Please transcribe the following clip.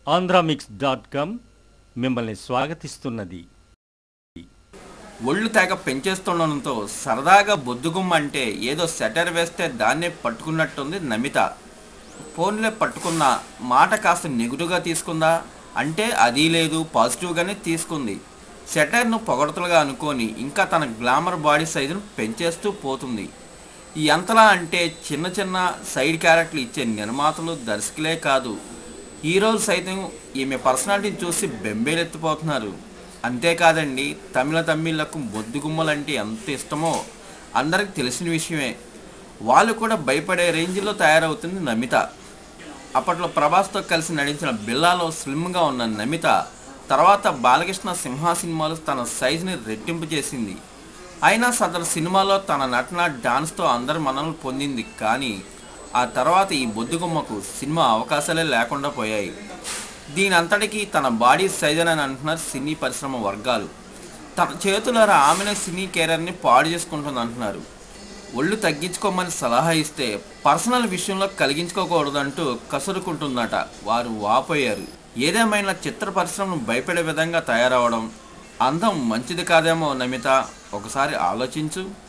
Andhramix dot com మిమ్మల్ని స్వాగతిస్తున్నది ఒళ్ళు తెగ పెంచేస్తుండడంతో సరదాగా బొద్దుగుమ్మ అంటే ఏదో సెటర్ వేస్తే దాన్నే పట్టుకున్నట్టుంది నమిత ఫోన్లే పట్టుకున్న మాట కాస్త నెగిటివ్గా తీసుకుందా అంటే అది లేదు పాజిటివ్గానే తీసుకుంది సెటర్ను పొగడతలుగా అనుకొని ఇంకా తన గ్లామర్ బాడీ సైజును పెంచేస్తూ పోతుంది ఈ ఎంతలా అంటే చిన్న చిన్న సైడ్ క్యారెక్టర్లు ఇచ్చే నిర్మాతలు దర్శకులే కాదు హీరోలు సైతం ఈమె పర్సనాలిటీని చూసి బెంబేలెత్తిపోతున్నారు అంతేకాదండి తమిళ తమిళ్లకు బొద్దుగుమ్మలంటే ఎంత ఇష్టమో అందరికి తెలిసిన విషయమే వాళ్ళు కూడా భయపడే రేంజ్లో తయారవుతుంది నమిత అప్పట్లో ప్రభాస్తో కలిసి నటించిన బిల్లాలో స్లిమ్గా ఉన్న నమిత తర్వాత బాలకృష్ణ సింహ సినిమాలో తన సైజుని రెట్టింపు చేసింది అయినా సదరు సినిమాలో తన నటన డాన్స్తో అందరి మనల్ని పొందింది కానీ ఆ తర్వాత ఈ బొద్దుగుమ్మకు సినిమా అవకాశాలే లేకుండా పోయాయి దీని అంతటికీ తన బాడీ సైజ్ అని అంటున్నారు సినీ పరిశ్రమ వర్గాలు తన చేతులారా ఆమెనే సినీ కెరీర్ని పాడు చేసుకుంటుంది అంటున్నారు ఒళ్ళు తగ్గించుకోమని సలహా ఇస్తే పర్సనల్ విషయంలో కలిగించుకోకూడదంటూ కసురుకుంటుందట వారు వాపోయారు ఏదేమైనా చిత్ర పరిశ్రమను భయపడే విధంగా తయారవడం అందం మంచిది కాదేమో నమిత ఒకసారి ఆలోచించు